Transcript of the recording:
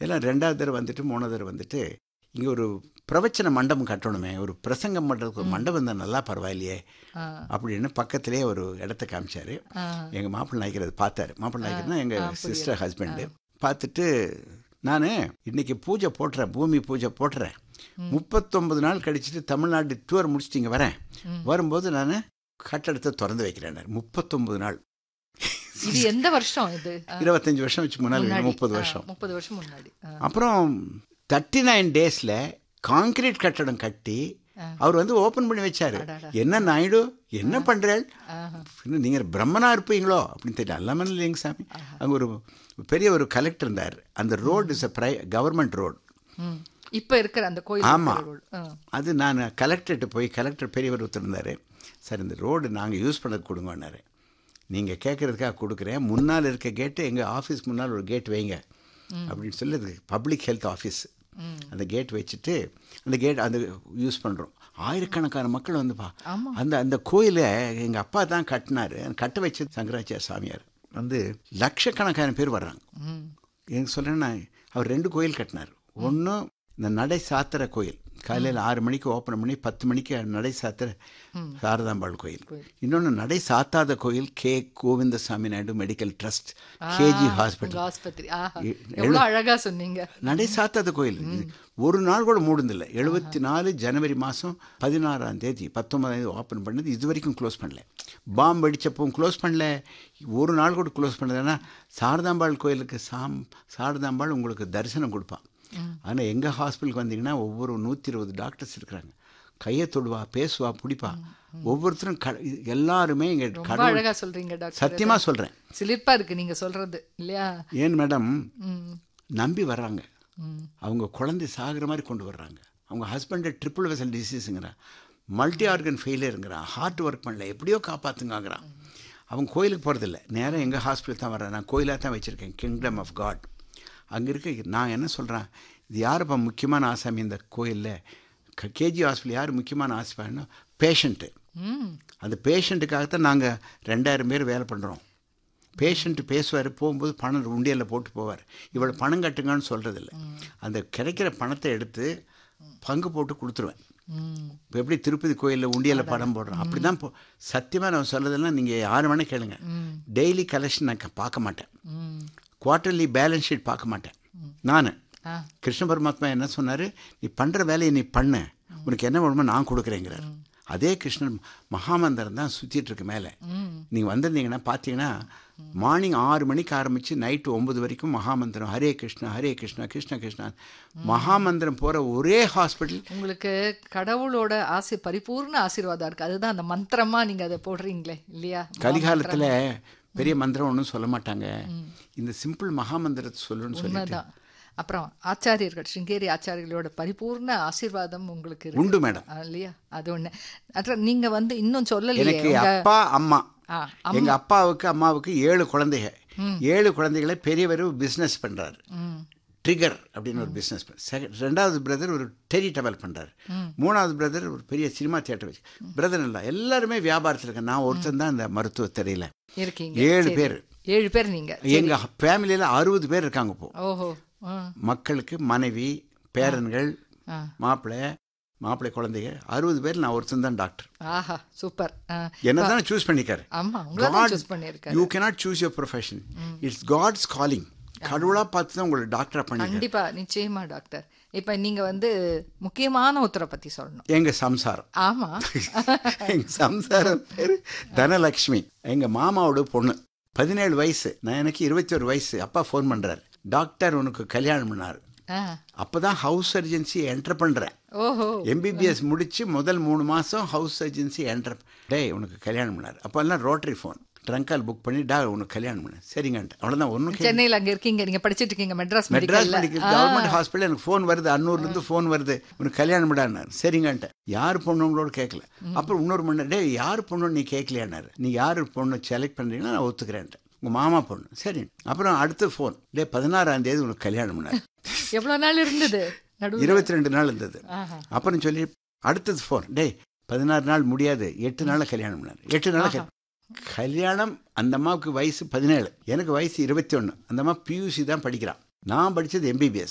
எல்லாம் ரெண்டாவது தடவை வந்துட்டு மூணாவது தடவை வந்துட்டு இங்கே ஒரு பிரவச்சன மண்டபம் கட்டணுமே ஒரு பிரசங்கம் பண்ணுறதுக்கு ஒரு மண்டபம் தான் நல்லா பரவாயில்லையே ஆ, அப்படின்னு பக்கத்திலே ஒரு இடத்த காமிச்சாரு ஆ, எங்கள் மாப்பிள்ளை நாய்க்கிறது பார்த்தாரு மாப்பிள்ளை நாய்க்கிறதுனா ஆ, எங்கள் புரியுது. சிஸ்டர் ஹஸ்பண்டு பார்த்துட்டு நான் இன்னைக்கு பூஜை போட்டுறேன் பூமி பூஜை போட்டுறேன் முப்பத்தொன்பது நாள் கழிச்சிட்டு தமிழ்நாடு டூர் முடிச்சுட்டு இங்கே வரேன் வரும்போது நான் கட்டடத்தை திறந்து வைக்கிறேன் முப்பத்தொன்பது நாள் இது எந்த வருஷம் இது ஆ, இருபத்தஞ்சு வருஷம் வச்சு முன்னால் முன்னாடி. முப்பது ஆ, வருஷம் முப்பது வருஷம் முன்னாடி ஆ, அப்புறம் தேர்ட்டி நைன் டேஸில் காங்கிரீட் கட்டடம் கட்டி அவர் வந்து ஓப்பன் பண்ணி வச்சாரு அடடா. என்ன நாயுடு என்ன பண்ணுறேன் ஆஹா. நீங்கள் பிரம்மனா இருப்பீங்களோ அப்படின்னு தெரியல எல்லாமே இல்லைங்க சாமி அங்கே ஒரு பெரிய ஒரு கலெக்டர் இருந்தார் அந்த road is a pri government road ம். இப்ப இருக்கிற அந்த கோயில் ஆமா. இருக்கிற road. ஆ, அது நான் கலெக்டர்கிட்ட போய் கலெக்டர் பெரியவர் ஒருத்தர் இருந்தார் சார் இந்த ரோடு நாங்கள் யூஸ் பண்ண கொடுங்கன்னாரு நீங்கள் கேட்குறதுக்காக கொடுக்குறேன் முன்னால் இருக்க கேட்டு எங்கள் ஆஃபீஸ் முன்னால் ஒரு கேட் வைங்க அப்படின்னு சொல்லி அது பப்ளிக் ஹெல்த் ஆஃபீஸ் அந்த கேட் வச்சுட்டு அந்த கேட் அந்த யூஸ் பண்ணுறோம் ஆயிரக்கணக்கான மக்கள் வந்துப்பா ஆமா. அந்த அந்த கோயிலை எங்கள் அப்பா தான் கட்டினாரு கட்ட வச்சது சங்கராச்சாரிய சாமியார் வந்து லட்சக்கணக்கான பேர் வர்றாங்க ம். எனக்கு சொல்கிறேன்னா அவர் ரெண்டு கோயில் கட்டினார் ஒன்று இந்த நடை சாத்திர கோயில் காலையில் ஆறு மணிக்கு ஓப்பன் பண்ணி பத்து மணிக்கு நடை சாத்திர சாரதாம்பாள் கோயில் இன்னொன்று நடை சாத்தாத கோயில் K Govindasamy Naidu medical trust KG உங்க ஹாஸ்பிட்டல் ஆஸ்பத்திரி ஆஹா எ- எவ்வளவு அழகா சொன்னீங்க நடை சாத்தாத கோயில் இது ஒரு நாள் கூட மூடுந்தில்லை எழுபத்தி நாலு ஜனவரி மாதம் பதினாறாம் தேதி பத்தொன்பதாம் தேதி ஓப்பன் பண்ணது இது வரைக்கும் க்ளோஸ் பண்ணல பாம்பு அடித்தப்பவும் க்ளோஸ் பண்ணல ஒரு நாள் கூட க்ளோஸ் பண்ணலன்னா சாரதாம்பாள் கோயிலுக்கு சாம் சாரதாம்பாள் உங்களுக்கு தரிசனம் கொடுப்பான் ஆனால் எங்கள் ஹாஸ்பிட்டலுக்கு வந்தீங்கன்னா ஒவ்வொரு நூற்றி இருபது டாக்டர்ஸ் இருக்கிறாங்க கையை தொடுவா பேசுவா பிடிப்பா ஒவ்வொருத்தரும் க எல்லாருமே இங்கே ரொம்ப கடவுள் அழகா சொல்றீங்க டாக்டர் சத்தியமாக சொல்கிறேன் சிலிர்ப்பா இருக்கு நீங்க சொல்றது இல்லையா ஏன் மேடம் ம். நம்பி வர்றாங்க ம். அவங்க குழந்தை சாகிற மாதிரி கொண்டு வர்றாங்க அவங்க ஹஸ்பண்டை ட்ரிபிள் வெசல் டிசீஸுங்கிறான் மல்டி ஆர்கன் ஃபெயிலியருங்கிறான் ஹார்ட் ஒர்க் பண்ணல எப்படியோ காப்பாற்றுங்கிறான் அவங்க கோயிலுக்கு போகிறதில்ல நேராக எங்கள் ஹாஸ்பிட்டல் தான் வர்றேன் நான் கோயிலாக தான் வச்சுருக்கேன் கிங்டம் ஆஃப் காட் அங்கே இருக்க நான் என்ன சொல்கிறேன் இது யாருப்பா முக்கியமான ஆசாமி இந்த கோயிலில் கேஜி ஹாஸ்பிட்டல் யார் முக்கியமான ஆசாமின்னா பேஷண்ட்டு ம். அந்த பேஷண்ட்டுக்காகத்தான் நாங்கள் ரெண்டாயிரம் பேர் வேலை பண்ணுறோம் பேஷண்ட்டு பேசுவார் போகும்போது பணம் உண்டியலில் போட்டு போவார் இவ்வளோ பணம் கட்டுங்கன்னு சொல்கிறதில்ல அந்த கிடைக்கிற பணத்தை எடுத்து பங்கு போட்டு கொடுத்துருவேன் ம். இப்போ எப்படி திருப்பதி கோயிலில் உண்டியலில் படம் போடுறோம் அப்படி தான் போ சத்தியமாக நான் சொல்கிறதெல்லாம் நீங்கள் யார் வேணால் கேளுங்க டெய்லி கலெக்ஷன் நான் க- பார்க்க மாட்டேன் ம். குவார்ட்டர்லி பேலன்ஸ் ஷீட் பார்க்க மாட்டேன் நான் ஆ. கிருஷ்ண பரமாத்மா என்ன சொன்னார் நீ பண்ணுற வேலையை நீ பண்ணு உனக்கு என்ன வேணுமோ நான் கொடுக்குறேங்கிறார் அதே கிருஷ்ணன் மகாமந்திரம் தான் சுற்றிட்டு இருக்கு மேலே நீங்கள் வந்திருந்தீங்கன்னா பார்த்தீங்கன்னா மார்னிங் ஆறு மணிக்கு ஆரம்பித்து நைட்டு ஒம்பது வரைக்கும் மகாமந்திரம் ஹரே கிருஷ்ணா ஹரே கிருஷ்ணா கிருஷ்ண கிருஷ்ணா மகாமந்திரம் போகிற ஒரே ஹாஸ்பிட்டல் உங்களுக்கு கடவுளோட ஆசி பரிபூர்ண ஆசீர்வாதம் இருக்கு அதுதான் அந்த மந்திரமா நீங்க அதை போடுறீங்களே இல்லையா கலிகாலத்தில் பெரிய மந்திரம் ஒன்றும் சொல்ல மாட்டாங்க இந்த சிம்பிள் மகாமந்திரத்தை சொல்லுன்னு சொல்லிட்டு உண்மைதான் அப்புறம் ஆச்சாரியர்கள் சிங்கேரி ஆச்சாரியர்களோட பரிபூர்ண ஆசீர்வாதம் உங்களுக்கு இருக்கு உண்டு மேடம் ஆ, இல்லையா அது ஒண்ணு அப்புறம் நீங்க வந்து இன்னும் சொல்லலையே எனக்கு உங்க அப்பா அம்மா ஆ, எங்க அப்பாவுக்கு அம்மாவுக்கு ஏழு குழந்தைங்க ஏழு குழந்தைகளை பெரியவர் பிஸ்னஸ் பண்றாரு ம். ட்ரிகர் அப்படின்னு ஒரு பிஸ்னஸ் ரெண்டாவது பிரதர் ஒரு டெரி டவல் பண்ணுறாரு மூணாவது பிரதர் ஒரு பெரிய சினிமா தியேட்டர் வச்சு பிரதர் இல்லை எல்லாருமே வியாபாரத்தில் இருக்கேன் நான் ஒருத்தன் தான் இந்த மருத்துவத்துறையில் இருக்கீங்க ஏழு சரி. பேர் ஏழு பேர் நீங்க எங்கள் ஃபேமிலியில் அறுபது பேர் இருக்காங்க இப்போ ஓஹோ ஆ, மக்களுக்கு மனைவி பேரன்கள் ஆ. மாப்பிள்ளை மாப்பிள்ளை குழந்தைங்க அறுபது பேர் நான் ஒருத்தன் தான் டாக்டர் ஆஹா சூப்பர் ஆ, என்ன தானே சூஸ் பண்ணிக்காரு ஆமா உங்களை தான் சூஸ் பண்ணியிருக்காரு you cannot choose your profession it's God's calling கடவுளாக பார்த்து தான் உங்களை டாக்டராக பண்ணி கண்டிப்பா நிச்சயமா டாக்டர் இப்ப நீங்க வந்து முக்கியமான ஒருத்தரை பத்தி சொல்லணும் எங்கள் சம்சாரம் ஆமா எங்க சம்சாரம் பேர் தனலக்ஷ்மி எங்க மாமாவோட பொண்ணு பதினேழு வயசு நான் எனக்கு இருபத்தி ஒரு வயசு அப்பா ஃபோன் பண்றாரு டாக்டர் உனக்கு கல்யாணம் பண்ணாரு ஆ, அப்பதான் ஹவுஸ் சர்ஜன்சி என்டர் பண்றேன் ஓஹோ எம்பிபிஎஸ் முடிச்சு முதல் மூணு மாசம் ஹவுஸ் சர்ஜன்சி என்டர் டேய் உனக்கு கல்யாணம் பண்ணாரு அப்போல்லாம் ரோட்டரி ஃபோன் ட்ரங்கால் புக் பண்ணி டா உனக்கு கல்யாணம் பண்ண சரிங்கன்ட்டு அவ்வளோதான் ஒன்றும் சென்னையில அங்க இருக்கீங்க நீங்க படிச்சிட்டு இருக்கீங்க மெட்ராஸ் மெட்ராஸ் மெடிக்கல்ல மெடிக்கல் கவர்மெண்ட் ஹாஸ்பிட்டல் எனக்கு ஃபோன் வருது அன்னூர்லேருந்து ஃபோன் வருது உனக்கு கல்யாணம் விடானார் சரிங்கன்ட்டு யார் பொண்ணுங்களோட கேட்கல அப்புறம் இன்னொரு மணி டே யார் பொண்ணு நீ கேட்கலையானாரு நீ யார் பொண்ணு செலக்ட் பண்ணுறீங்கன்னா நான் ஒத்துக்கிறேன்ட்டு உங்கள் மாமா பொண்ணு சரி அப்புறம் அடுத்த ஃபோன் டே பதினாறாம் தேதி உனக்கு கல்யாணம் பண்ணார் எவ்வளவு நாள் இருந்தது நடுவு இருபத்தி ரெண்டு நாள் இருந்தது ஆஹா. அப்புறம் சொல்லி அடுத்தது ஃபோன் டேய் பதினாறு நாள் முடியாது எட்டு நாளில் கல்யாணம் பண்ணார் எட்டு நாள் கல்- கல்யாணம் அந்த அம்மாவுக்கு வயசு பதினேழு எனக்கு வயசு இருபத்தி ஒன்று அந்த அம்மா பியூசி தான் படிக்கிறான் நான் படித்தது எம்பிபிஎஸ்